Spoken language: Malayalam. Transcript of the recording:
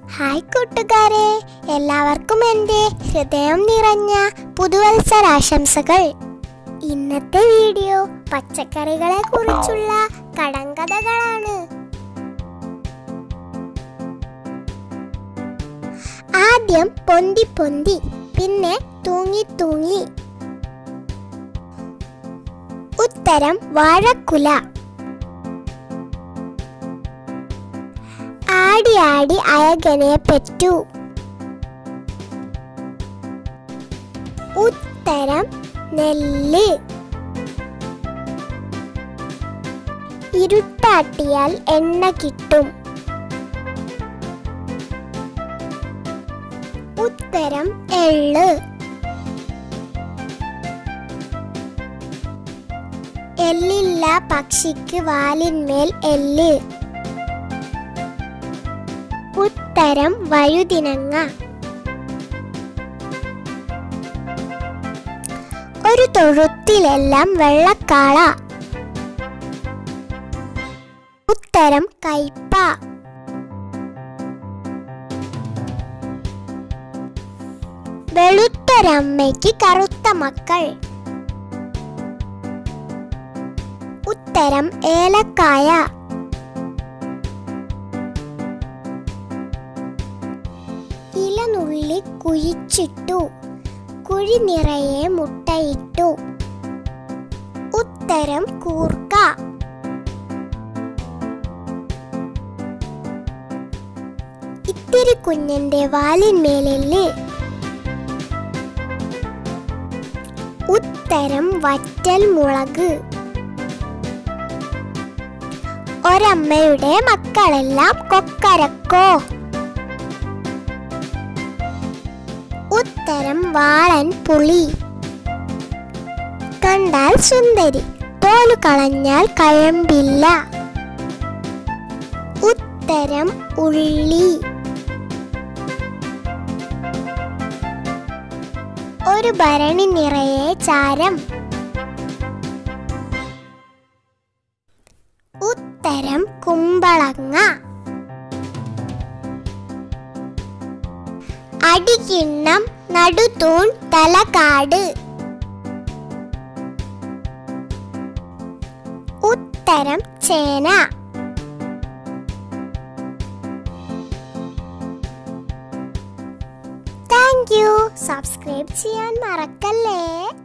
ഹായ് കൂട്ടുകാരെ എല്ലാവർക്കും എൻ്റെ ഹൃദയം നിറഞ്ഞ പുതുവത്സരാശംസകൾ ഇന്നത്തെ വീഡിയോ പച്ചക്കറികളെ കുറിച്ചുള്ള കടങ്കഥകളാണ് ആദ്യം പൊന്തി പൊന്തി പിന്നെ തൂങ്ങി തൂങ്ങി ഉത്തരം വാഴക്കുല ആടി ആടി അയകനെ പെറ്റു ഉത്തരം നെല്ല് ഇരുട്ടാട്ടിയാൽ എണ്ണ കിട്ടും ഉത്തരം എള്ള് എല്ലില്ല പക്ഷിക്ക് വാലിന്മേൽ എല്ല് ഉത്തരം വഴുതിനങ്ങ ഒരു തൊഴുത്തിലെല്ലാം വെള്ളക്കാള ഉത്തരം കയ്പ വെളുത്തൊരമ്മയ്ക്ക് കറുത്ത മക്കൾ ഉത്തരം ഏലക്കായ ഇലനുള്ളി കുഴിച്ചിട്ടു കുഴി നിറയെ മുട്ടയിട്ടു ഉത്തരം കൂർക്ക ഇത്തിരി കുഞ്ഞന്റെ വാലിന്മേലല്ലേ ഉത്തരം വറ്റൽ മുളക് ഒരമ്മയുടെ മക്കളെല്ലാം കൊക്കരക്കോ ഉത്തരം വാളൻ പുളി കണ്ടാൽ സുന്ദരി തോലു കളഞ്ഞാൽ കഴമ്പില്ല ഉത്തരം ഉള്ളി ഒരു ഭരണി നിറയെ ചാരം ഉത്തരം കുമ്പളങ്ങ അടികിണ്ണം നടുതൂൺ തലകാട് ഉത്തരം ചേന താങ്ക് യു സബ്സ്ക്രൈബ് ചെയ്യാൻ മറക്കല്ലേ